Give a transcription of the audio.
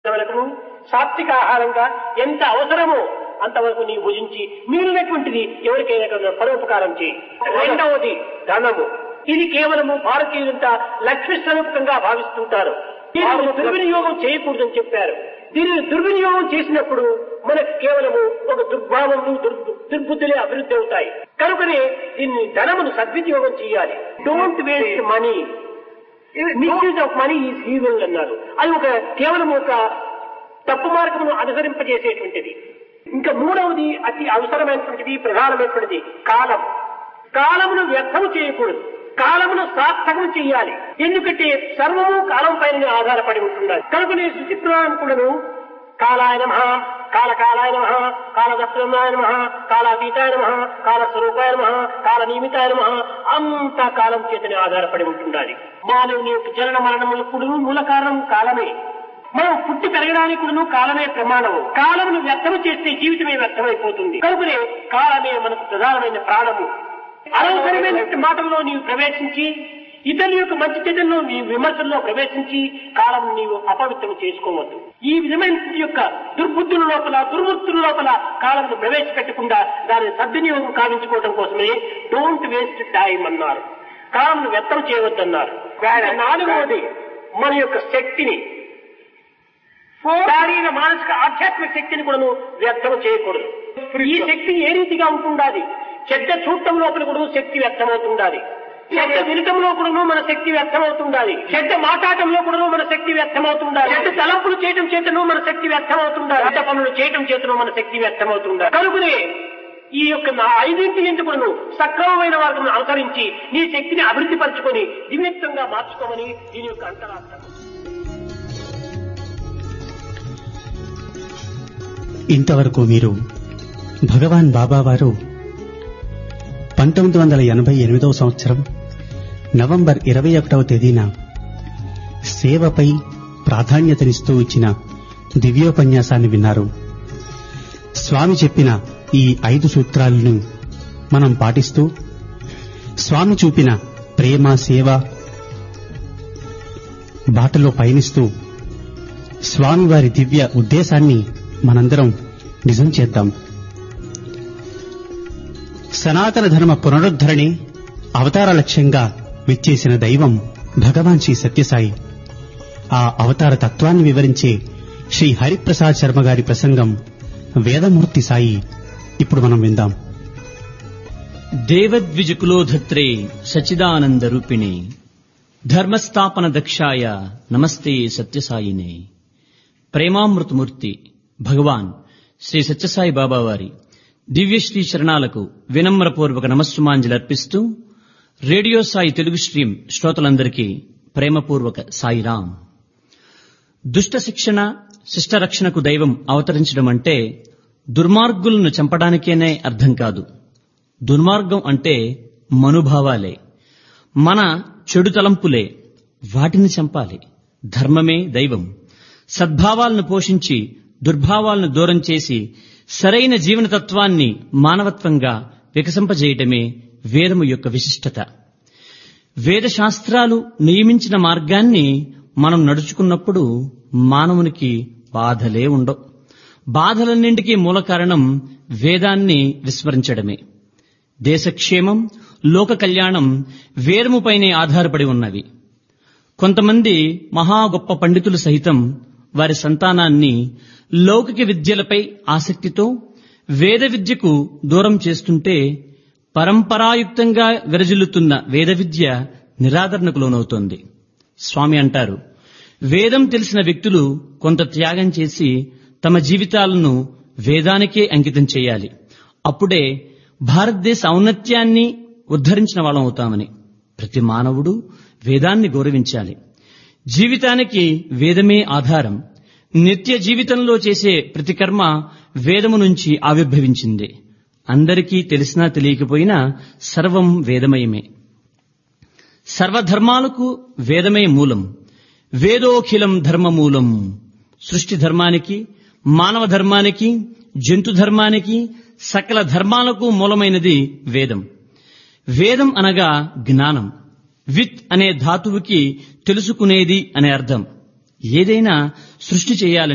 వరకు సాత్విక ఆహారంగా ఎంత అవసరమో అంతవరకు నీవు భుజించి మిగిలినటువంటిది ఎవరికైనా కొంత పరోపకారం చేయి రెండవది ధనము ఇది కేవలము భారతీయులంతా లక్ష్మి స్వరూపకంగా భావిస్తుంటారు దీనిని దుర్వినియోగం చేయకూడదని చెప్పారు దీనిని దుర్వినియోగం చేసినప్పుడు మనకు కేవలము ఒక దుర్భావములు దుర్ దుర్బుద్ధులే అభివృద్ధి అవుతాయి కనుకనే దీన్ని ధనమును సద్వినియోగం చేయాలి don't waste money misuse of money is evil అన్నారు అది ఒక కేవలం ఒక తప్పు మార్గమును అనుసరింపజేసేటువంటిది ఇంకా మూడవది అతి అవసరమైనటువంటిది ప్రధానమైనటువంటిది కాలం కాలమును వ్యర్థము చేయకూడదు కాలమును సార్థకం చేయాలి ఎందుకంటే సర్వము కాలం పైన ఆధారపడి ఉంటున్నది కనుకనే శుచి పురాణం కూడాను కాలాయ నమ కాలకాలాయ నమ కాలదత్తున్నాయ నమ కాలాతీతాయ నమ కాలస్వరూపాయ నమ కాల నియమితాయ నమ అంత కాలం చేతనే ఆధారపడి ఉంటుండాలి మానవుని యొక్క జనన మరణములకు మూల కారణం కాలమే మనం పుట్టి పెరగడానికి కూడాను కాలమే ప్రమాణము కాలమును వ్యర్థము చేస్తే జీవితమే వ్యర్థమైపోతుంది కనుకనే కాలమే మనకు ప్రధానమైన ప్రాణము అనవసరమైన మాటల్లో నీవు ప్రవేశించి ఇతరుల యొక్క మంచి చెడ్డల్లో నీ విమర్శల్లో ప్రవేశించి కాలం నీవు అపవిత్రం చేసుకోవద్దు ఈ విధమైన యొక్క దుర్బుద్ధుల లోపల దుర్వృత్తుల లోపల కాలంను ప్రవేశపెట్టకుండా దాని సద్వినియోగం కావించుకోవడం కోసమే డోంట్ వేస్ట్ టైం అన్నారు కాలంను వ్యర్థం చేయవద్దన్నారు నాలుగవది మన యొక్క శక్తిని శారీర మానసిక ఆధ్యాత్మిక శక్తిని కూడా వ్యర్థం చేయకూడదు ఈ శక్తి ఏ రీతిగా ఉంటుండాలి చెడ్డ చూడటం లోపల కూడా శక్తి వ్యర్థమవుతుండాలి చెడ్డ వినటంలో కూడా మన శక్తి వ్యర్థమవుతుండాలి చెడ్డ మాట్లాడటంలో కూడా మన శక్తి వ్యర్థమవుతుండాలి చెడ్డ తలంపులు చేయటం చేతను మన శక్తి వ్యర్థమవుతుండాలి చెడ్డ పనులు చేయటం చేతను మన శక్తి వ్యర్థమవుతుండాలి కనుకనే ఈ యొక్క నా ఐదింటి ఎందుకును సక్రమమైన మార్గం అనుసరించి నీ శక్తిని అభివృద్ధి పరచుకొని దివ్యక్తంగా మార్చుకోమని దీని యొక్క అంతరార్థం ఇంతవరకు మీరు భగవాన్ బాబా వారు పంతొమ్మిది వందల ఎనభై ఎనిమిదవ సంవత్సరం నవంబర్ ఇరవై ఒకటవ తేదీన సేవపై ప్రాధాన్యతనిస్తూ ఇచ్చిన దివ్యోపన్యాసాన్ని విన్నారు స్వామి చెప్పిన ఈ ఐదు సూత్రాలను మనం పాటిస్తూ స్వామి చూపిన ప్రేమ సేవ బాటలో పయనిస్తూ స్వామివారి దివ్య ఉద్దేశాన్ని మనందరం నిజం చేద్దాం సనాతన ధర్మ పునరుద్ధరణే అవతార లక్ష్యంగా విచ్చేసిన దైవం భగవాన్ శ్రీ సత్యసాయి ఆ అవతార తత్వాన్ని వివరించే శ్రీ హరిప్రసాద్ శర్మ గారి ప్రసంగం వేదమూర్తి సాయి ఇప్పుడు మనం విందాం దేవద్విజకులోధత్రే సచిదానంద రూపిణే ధర్మస్థాపన దక్షాయ నమస్తే సత్యసాయినే ప్రేమామృతమూర్తి భగవాన్ శ్రీ సత్యసాయి బాబా వారి దివ్యశ్రీ చరణాలకు వినమ్రపూర్వక నమస్సుమాంజలి అర్పిస్తూ రేడియో సాయి తెలుగు స్ట్రీమ్ శ్రోతలందరికీ ప్రేమపూర్వక సాయిరాం దుష్ట శిక్షణ శిష్టరక్షణకు దైవం అవతరించడం అంటే దుర్మార్గులను చంపడానికేనే అర్థం కాదు దుర్మార్గం అంటే మనుభావాలే మన చెడు తలంపులే వాటిని చంపాలి ధర్మమే దైవం సద్భావాలను పోషించి దుర్భావాలను దూరం చేసి సరైన జీవన తత్వాన్ని మానవత్వంగా వికసింపజేయటమే వేదము యొక్క విశిష్టత వేద శాస్త్రాలు నియమించిన మార్గాన్ని మనం నడుచుకున్నప్పుడు మానవునికి బాధలే ఉండవు బాధలన్నింటికీ మూల కారణం వేదాన్ని విస్మరించడమే దేశక్షేమం లోక కళ్యాణం వేదముపైనే ఆధారపడి ఉన్నవి కొంతమంది మహా గొప్ప పండితులు సహితం వారి సంతానాన్ని లౌకిక విద్యలపై ఆసక్తితో వేద విద్యకు దూరం చేస్తుంటే పరంపరాయుక్తంగా విరజిల్లుతున్న వేద విద్య నిరాదరణకు లోనవుతోంది స్వామి అంటారు వేదం తెలిసిన వ్యక్తులు కొంత త్యాగం చేసి తమ జీవితాలను వేదానికే అంకితం చేయాలి అప్పుడే భారతదేశ ఔన్నత్యాన్ని ఉద్ధరించిన వాళ్ళం అవుతామని ప్రతి మానవుడు వేదాన్ని గౌరవించాలి జీవితానికి వేదమే ఆధారం నిత్య జీవితంలో చేసే ప్రతి కర్మ వేదము నుంచి ఆవిర్భవించింది అందరికీ తెలిసినా తెలియకపోయినా సర్వం వేదమయమే సర్వధర్మాలకు వేదమే మూలం వేదోఖిలం ధర్మమూలం సృష్టి ధర్మానికి మానవ ధర్మానికి జంతు ధర్మానికి సకల ధర్మాలకు మూలమైనది వేదం వేదం అనగా జ్ఞానం విత్ అనే ధాతువుకి తెలుసుకునేది అనే అర్థం ఏదైనా సృష్టి చేయాలని